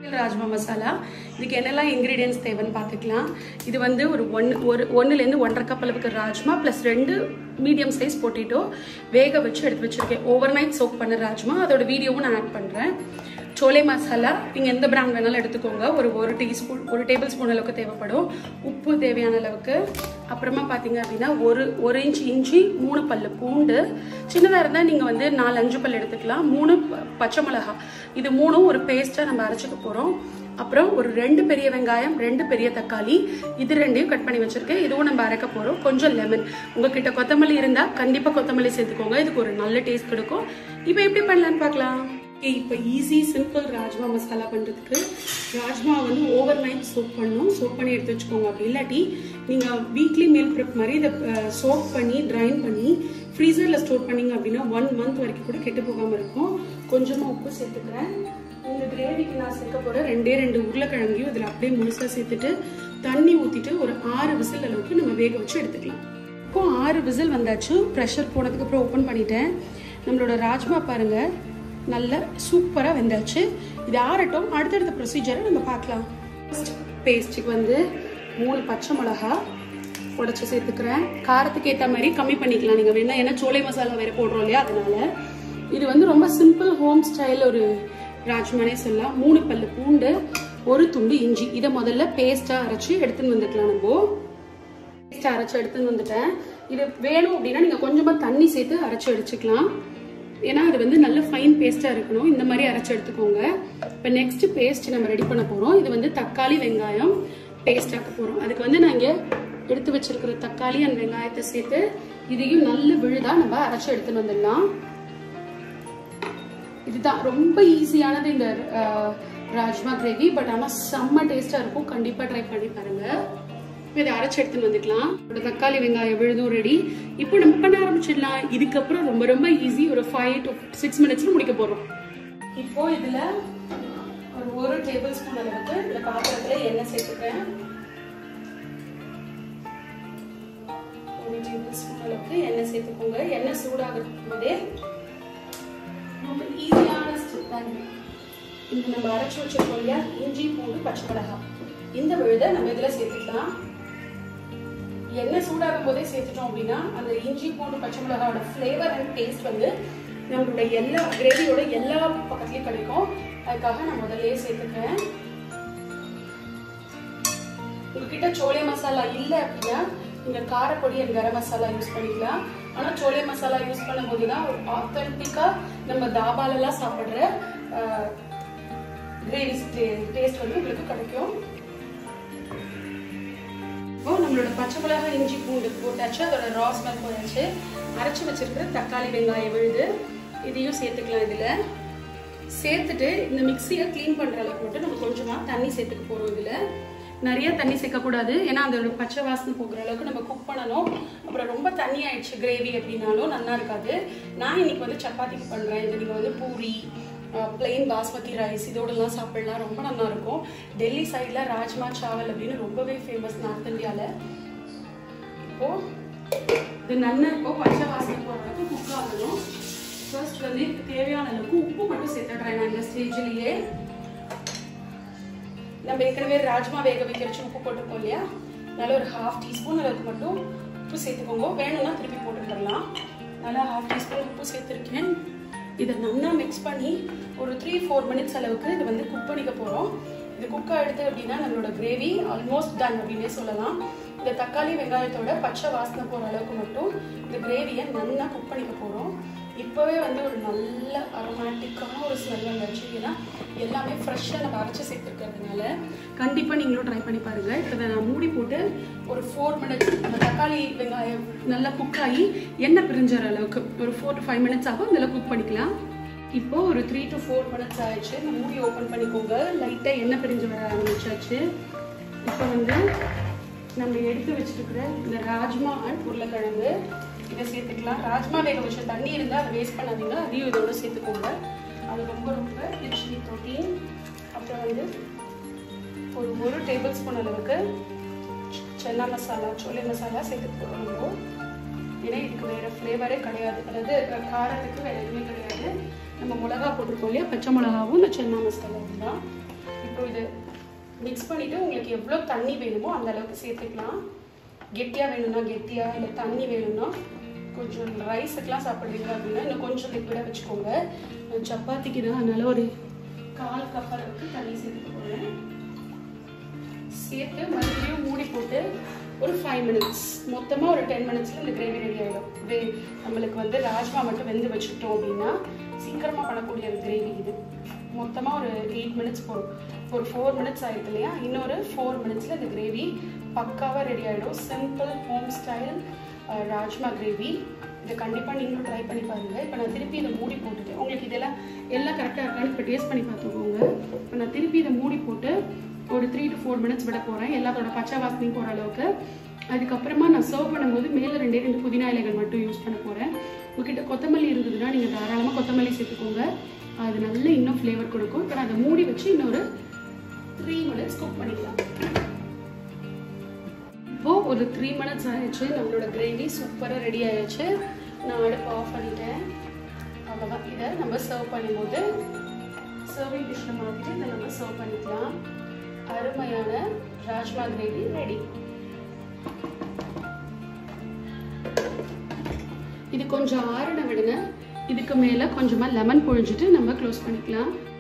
ராஜ்மா மசாலா இதுக்கு என்னெல்லாம் இன்க்ரீடியன்ஸ் தேவைன்னு பார்த்துக்கலாம் இது வந்து ஒரு ஒன் ஒரு ஒன்றுலேருந்து ஒன்றரை கப் அளவுக்கு ராஜ்மா ப்ளஸ் ரெண்டு மீடியம் சைஸ் பொட்டேட்டோ வேக வச்சு எடுத்து வச்சுருக்கேன் ஓவர் நைட் சோக் பண்ண ராஜ்மா அதோட வீடியோவும் நான் ஆட் பண்ணுறேன் சோலை மசாலா நீங்கள் எந்த பிராண்ட் வேணாலும் எடுத்துக்கோங்க ஒரு ஒரு டீஸ்பூன் ஒரு டேபிள் ஸ்பூன் அளவுக்கு தேவைப்படும் உப்பு தேவையான அளவுக்கு அப்புறமா பார்த்தீங்க அப்படின்னா ஒரு ஒரு இன்ச் இஞ்சி மூணு பல்லு பூண்டு சின்னதாக இருந்தால் நீங்கள் வந்து நாலு அஞ்சு பல் எடுத்துக்கலாம் மூணு ப- பச்சை மிளகா இது மூணும் ஒரு பேஸ்ட்டாக நம்ம அரைச்சிக்க போகிறோம் அப்புறம் ஒரு ரெண்டு பெரிய வெங்காயம் ரெண்டு பெரிய தக்காளி இது ரெண்டையும் கட் பண்ணி வச்சிருக்கேன் இதுவும் நம்ம அரைக்க போகிறோம் கொஞ்சம் லெமன் உங்ககிட்ட கொத்தமல்லி இருந்தால் கண்டிப்பாக கொத்தமல்லி சேர்த்துக்கோங்க இதுக்கு ஒரு நல்ல டேஸ்ட் கொடுக்கும் இப்போ எப்படி பண்ணலான்னு பார்க்கலாம் ஓகே இப்போ ஈஸி சிம்பிள் ராஜ்மா மசாலா பண்ணுறதுக்கு ராஜ்மா வந்து ஓவர் நைட் சோப் பண்ணணும் சோப் பண்ணி எடுத்து வச்சுக்கோங்க அப்படி இல்லாட்டி நீங்கள் வீக்லி மீல் ப்ரிப் மாதிரி இதை சோப் பண்ணி ட்ரைன் பண்ணி ஃப்ரீசரில் ஸ்டோர் பண்ணீங்க அப்படின்னா ஒன் மந்த் வரைக்கும் கூட கெட்டு போகாமல் இருக்கும் கொஞ்சமாக உப்பு சேர்த்துக்கிறேன் இந்த கிரேவிக்கு நான் சேர்க்க போகிற ரெண்டே ரெண்டு உருளைக்கிழங்கையும் இதில் அப்படியே முழுசாக சேர்த்துட்டு தண்ணி ஊற்றிட்டு ஒரு ஆறு விசில் அளவுக்கு நம்ம வேக வச்சு எடுத்துக்கலாம் இப்போ ஆறு விசில் வந்தாச்சு ப்ரெஷர் போனதுக்கு அப்புறம் ஓப்பன் பண்ணிட்டேன் நம்மளோட ராஜ்மா பாருங்க நல்ல சூப்பராக வெந்தாச்சு இது ஆறட்டும் அடுத்தடுத்த ப்ரொசீஜரை நம்ம பார்க்கலாம் பேஸ்ட்டுக்கு வந்து மூணு பச்சை மிளகா உடச்சி சேர்த்துக்கிறேன் காரத்துக்கு ஏற்ற மாதிரி கம்மி பண்ணிக்கலாம் நீங்கள் வேணா ஏன்னா சோலை மசாலா வேற போடுறோம் இல்லையா அதனால இது வந்து ரொம்ப சிம்பிள் ஹோம் ஸ்டைல் ஒரு ராஜ்மானே சொல்லலாம் மூணு பல்லு பூண்டு ஒரு துண்டு இஞ்சி இதை முதல்ல பேஸ்ட்டாக அரைச்சி எடுத்துன்னு வந்துக்கலாம் நம்ம பேஸ்ட் அரைச்சி எடுத்துன்னு வந்துட்டேன் இது வேணும் அப்படின்னா நீங்கள் கொஞ்சமாக தண்ணி சேர்த்து அரைச்சி அடிச்சுக்கலாம் ஏன்னா அது வந்து நல்ல ஃபைன் பேஸ்ட்டாக இருக்கணும் இந்த மாதிரி அரைச்சி எடுத்துக்கோங்க இப்போ நெக்ஸ்ட் பேஸ்ட் நம்ம ரெடி பண்ண போகிறோம் இது வந்து தக்காளி வெங்காயம் பேஸ்ட் ஆக்க போகிறோம் அதுக்கு வந்து நான் இங்கே எடுத்து வச்சிருக்கிற தக்காளி அண்ட் வெங்காயத்தை சேர்த்து இதையும் நல்ல விழுதா நம்ம அரைச்சி எடுத்துன்னு வந்துடலாம் இதுதான் ரொம்ப ஈஸியானது இந்த அஹ், ராஜ்மா கிரேவி பட் ஆனால் செம்ம டேஸ்டாக இருக்கும் கண்டிப்பாக ட்ரை பண்ணி பாருங்க இப்போ இதை அரைச்சி எடுத்துன்னு வந்துக்கலாம் ஒரு தக்காளி வெங்காயம் விழுதும் ரெடி இப்போ நம்ம பண்ண ஆரம்பிச்சிடலாம் இதுக்கப்புறம் ரொம்ப ரொம்ப ஈஸி ஒரு ஃபைவ் டு சிக்ஸ் மினிட்ஸ்ல முடிக்க போகிறோம் இப்போ இதில் ஒரு ஒரு டேபிள் ஸ்பூன் அளவுக்கு இந்த பாத்திரத்தில் எண்ணெய் சேர்த்துக்கிறேன் ஒரு டேபிள் ஸ்பூன் அளவுக்கு எண்ணெய் சேர்த்துக்கோங்க எண்ணெய் சூடாகும் போதே ரொம்ப ஈஸியான ஸ்டெப் தான் இது. இந்த நம்ம அரைச்சி வச்சிருக்கோம் இல்லையா இஞ்சி பூண்டு பச்சை மிளகாய் இந்த விழுதை நம்ம இதில் சேர்த்துக்கலாம் எண்ணெய் சூடாகும் போதே சேர்த்துட்டோம் அப்படின்னா அந்த இஞ்சி பூண்டு பச்சை மிளகாயோட ஃப்ளேவர் அண்ட் டேஸ்ட் வந்து நம்மளோட எல்லா கிரேவியோட எல்லா பக்கத்துலயும் கிடைக்கும் அதுக்காக நான் முதல்லயே சேர்த்துக்கிறேன் உங்ககிட்ட சோலை மசாலா இல்லை அப்படின்னா நீங்க காரப்பொடி அண்ட் கரம் மசாலா யூஸ் பண்ணிக்கலாம் ஆனா சோலை மசாலா யூஸ் பண்ணும்போது தான் ஒரு ஆத்தென்டிக்கா நம்ம தாபாலெல்லாம் சாப்பிடுற கிரேவி டேஸ்ட் வந்து உங்களுக்கு கிடைக்கும் இப்போ நம்மளோட பச்சை மிளகாய் இஞ்சி பூண்டு போட்டாச்சு அதோட ரா ஸ்மெல் போயாச்சு அரைச்சி வச்சிருக்கிற தக்காளி வெங்காயம் விழுது இதையும் சேர்த்துக்கலாம் இதுல சேர்த்துட்டு இந்த மிக்சியை க்ளீன் பண்ற அளவுக்கு மட்டும் நம்ம கொஞ்சமா தண்ணி சேர்த்துக்க போறோம் இதுல நிறைய தண்ணி சேர்க்கக்கூடாது ஏன்னா அதோட பச்சை வாசனை போகிற அளவுக்கு நம்ம குக் பண்ணணும் அப்புறம் ரொம்ப தண்ணி ஆயிடுச்சு கிரேவி அப்படின்னாலும் நல்லா இருக்காது நான் இன்னைக்கு வந்து சப்பாத்திக்கு பண்றேன் இது நீங்க வந்து பூரி பிளெயின் பாஸ்மதி ரைஸ் இதோடலாம் சாப்பிடலாம் ரொம்ப நல்லா இருக்கும் டெல்லி சைடில் ராஜ்மா சாவல் அப்படின்னு ரொம்பவே ஃபேமஸ் நார்த் இந்தியாவில் இப்போ இது நல்லா இருக்கும் பச்சை வாசனை போகிற அளவுக்கு குக் ஆகணும் ஃபர்ஸ்ட் வந்து இதுக்கு தேவையான அளவுக்கு உப்பு மட்டும் சேர்த்துடுறேன் நான் இந்த ஸ்டேஜ்லேயே நம்ம ஏற்கனவே ராஜ்மா வேக வைக்கிறச்சு உப்பு போட்டிருக்கோம் இல்லையா அதனால ஒரு ஹாஃப் டீஸ்பூன் அளவுக்கு மட்டும் உப்பு சேர்த்துக்கோங்க வேணும்னா திருப்பி போட்டுக்கலாம் நல்லா ஹாஃப் டீஸ்பூன் உப்பு சேர்த்துருக்கேன் இதை நல்லா மிக்ஸ் பண்ணி ஒரு த்ரீ ஃபோர் மினிட்ஸ் அளவுக்கு இது வந்து குக் பண்ணிக்க போகிறோம் இது குக் ஆகிடுது அப்படின்னா நம்மளோட கிரேவி ஆல்மோஸ்ட் டன் அப்படின்னே சொல்லலாம் இந்த தக்காளி வெங்காயத்தோட பச்சை வாசனை போகிற அளவுக்கு மட்டும் இந்த கிரேவியை நல்லா குக் பண்ணிக்க போகிறோம் இப்போவே வந்து ஒரு நல்ல அரோமேட்டிக்கான ஒரு ஸ்மெல் வந்துச்சு ஏன்னா எல்லாமே ஃப்ரெஷ்ஷாக நம்ம அரைச்சி சேர்த்துருக்கிறதுனால கண்டிப்பாக நீங்களும் ட்ரை பண்ணி பாருங்கள் இப்போ இதை நான் மூடி போட்டு ஒரு ஃபோர் மினிட்ஸ் அந்த தக்காளி வெங்காயம் நல்லா குக் ஆகி எண்ணெய் பிரிஞ்சுற அளவுக்கு ஒரு ஃபோர் டு ஃபைவ் மினிட்ஸ் ஆகும் இதில் குக் பண்ணிக்கலாம் இப்போ ஒரு த்ரீ டு ஃபோர் மினிட்ஸ் ஆயிடுச்சு இந்த மூடி ஓப்பன் பண்ணிக்கோங்க லைட்டாக எண்ணெய் பிரிஞ்சு வர ஆரம்பிச்சாச்சு இப்போ வந்து நம்ம எடுத்து வச்சிருக்கிற இந்த ராஜ்மா அண்ட் உருளைக்கிழங்கு இதை சேர்த்துக்கலாம் ராஜ்மா வேக வச்ச தண்ணி இருந்தால் அதை வேஸ்ட் பண்ணாதீங்க அதையும் இதோட சேர்த்துக்கோங்க அது ரொம்ப ரொம்ப ரிச் வித் ப்ரோட்டீன் அப்புறம் வந்து ஒரு ஒரு டேபிள் ஸ்பூன் அளவுக்கு சென்னா மசாலா சோலை மசாலா சேர்த்துக்க போகிறோம் நம்ம ஏன்னா இதுக்கு வேற ஃப்ளேவரே கிடையாது அதாவது அஹ், காரத்துக்கு வேற எதுவுமே கிடையாது நம்ம மிளகா போட்டிருக்கோம் இல்லையா பச்சை மிளகாவும் இந்த சென்னா மசாலாவும் தான் இப்போ இப்போ இது மிக்ஸ் பண்ணிவிட்டு உங்களுக்கு எவ்வளோ தண்ணி வேணுமோ அந்த அளவுக்கு சேர்த்துக்கலாம் கெட்டியாக வேணும்னா கெட்டியாக இல்லை தண்ணி வேணும்னா கொஞ்சம் ரைஸுக்கெலாம் சாப்பிட்றீங்க அப்படின்னா இன்னும் கொஞ்சம் லிக்விடாக வச்சுக்கோங்க நான் சப்பாத்திக்கு தான் அதனால ஒரு கால் கப் அளவுக்கு தண்ணி சேர்த்துக்க போகிறேன் சேர்த்து மறுபடியும் மூடி போட்டு ஒரு ஃபைவ் மினிட்ஸ் மொத்தமாக ஒரு டென் மினிட்ஸில் இந்த கிரேவி ரெடி ஆகிடும் வே நம்மளுக்கு வந்து ராஜ்மா மட்டும் வெந்து வச்சுக்கிட்டோம் அப்படின்னா சீக்கிரமாக பண்ணக்கூடிய ஒரு கிரேவி இது மொத்தமாக ஒரு எயிட் மினிட்ஸ் போடும் ஒரு ஃபோர் மினிட்ஸ் ஆயிருக்கு இல்லையா இன்னொரு ஃபோர் மினிட்ஸில் இந்த கிரேவி பக்காவாக ரெடி ஆகிடும் simple home style rajma gravy இதை கண்டிப்பாக நீங்களும் ட்ரை பண்ணி பாருங்கள் இப்போ நான் திருப்பி இதை மூடி போட்டுட்டு உங்களுக்கு இதெல்லாம் எல்லாம் கரெக்டாக இருக்கான்னு இப்போ டேஸ்ட் பண்ணி பார்த்துக்கோங்க இப்போ நான் திருப்பி இதை மூடி போட்டு ஒரு த்ரீ டு ஃபோர் மினிட்ஸ் விட போகிறேன் எல்லாத்தோட பச்சை வாசனையும் போகிற அளவுக்கு அதுக்கப்புறமா நான் சர்வ் பண்ணும்போது மேலே ரெண்டே ரெண்டு புதினா இலைகள் மட்டும் யூஸ் பண்ண போகிறேன் உங்ககிட்ட கொத்தமல்லி இருந்ததுன்னா நீங்கள் தாராளமாக கொத்தமல்லி சேர்த்துக்கோங்க அது நல்ல இன்னும் ஃப்ளேவர் கொடுக்கும் இப்போ நான் அதை மூடி வச்சு இன்னொரு த்ரீ மினிட்ஸ் குக் பண்ணிக்கலாம் இப்போ ஒரு த்ரீ மினிட்ஸ் ஆயிடுச்சு நம்மளோட கிரேவி சூப்பராக ரெடி ஆயிடுச்சு நான் அடுப்பு ஆஃப் பண்ணிட்டேன் அவ்வளோதான் இதை நம்ம சர்வ் பண்ணும்போது சர்விங் டிஷ்ஷில் மாற்றிட்டு இதை நம்ம சர்வ் பண்ணிக்கலாம் அருமையான ராஜ்மா கிரேவி ரெடி இது கொஞ்சம் ஆறின விடுங்க இதுக்கு மேலே கொஞ்சமாக லெமன் பொழிஞ்சிட்டு நம்ம க்ளோஸ் பண்ணிக்கலாம்